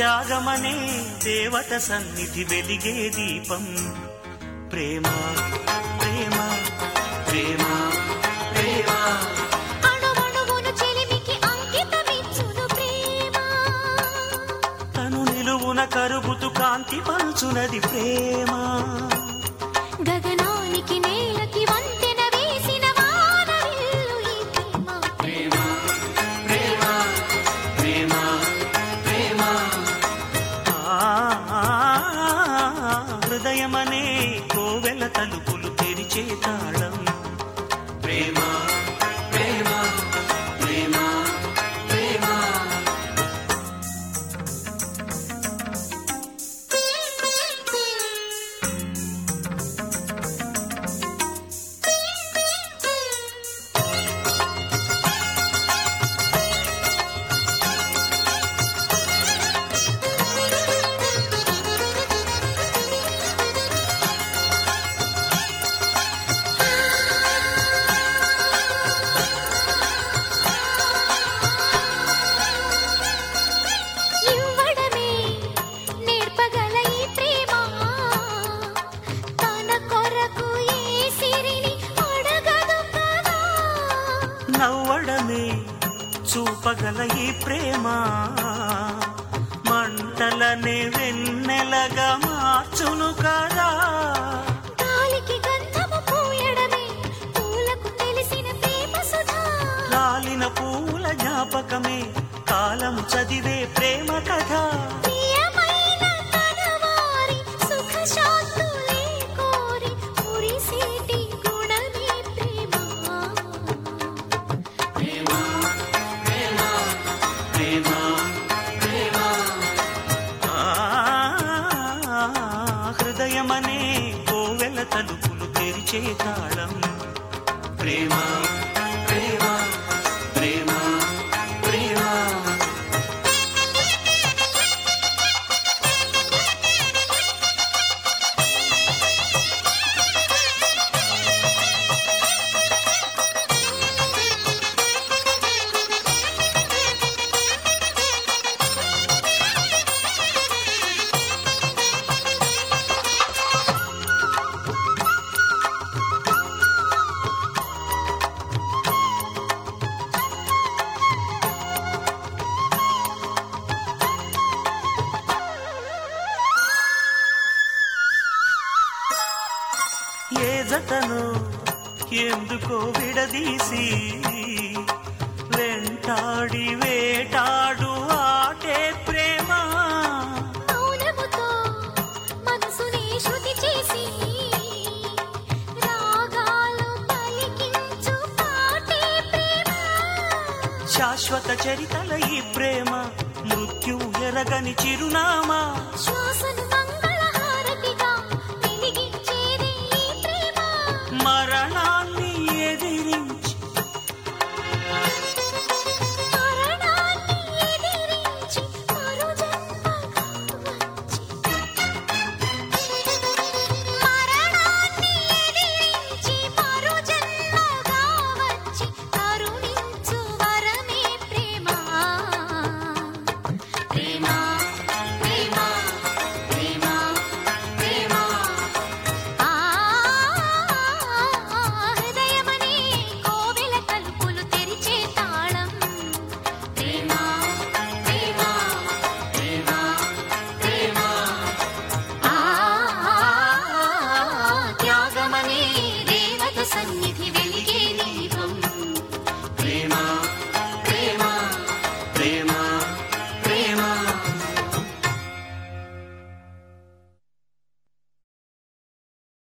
త్యాగమనే దేవత సన్నిధి వెలిగే దీపం ప్రేమ ప్రేమ ప్రేమ ప్రేమ అణువణువును చెలిమికి అంకితమిచ్చును ప్రేమ తను నిలువున కరుగుతు కాంతి పంచునది ప్రేమ గగనానికి నేలకి వంతెన వేసిన వానవిల్లు ఈ ప్రేమ ప్రేమ ప్రేమ ప్రేమ ఆ, హృదయమనే కోవెల తలుపులు తెరిచే తాళం ప్రేమ ప్రేమ ప్రేమ ప్రేమ ఇవ్వడమే నేర్పగల ఈ ప్రేమ తన కొరకు ఏ సిరిని అడగదు కదా నవ్వడమే చూపగల ఈ ప్రేమ మంటలనే వెన్నెలగా మార్చును కదా గాలికి గంధము పూయడమే పూలకు తెలిసిన ప్రేమ సుధా రాలిన పూల జ్ఞాపకమే కాలం చదివే ప్రేమ కథ ప్రియమైన తనవారి సుఖ శాంతులే కోరి మురిసేటి గుణమే ప్రేమ ప్రేమ ప్రేమ ప్రేమ ఆ, హృదయమనే కోవెల తలుపులు తెరిచే తాళం ప్రేమ ప్రేమ ప్రేమ ప్రేమ ఏ జతను ఎందుకో విడదీసి వెంటాడి వేటాడు ఆటే ప్రేమ మౌనముతో మనసుని శృతి చేసి రాగాలు పలికించు పాటే ప్రేమ శాశ్వత చరితల ఈ ప్రేమ మృత్యు ఎరగని చిరునామా శ్వాసను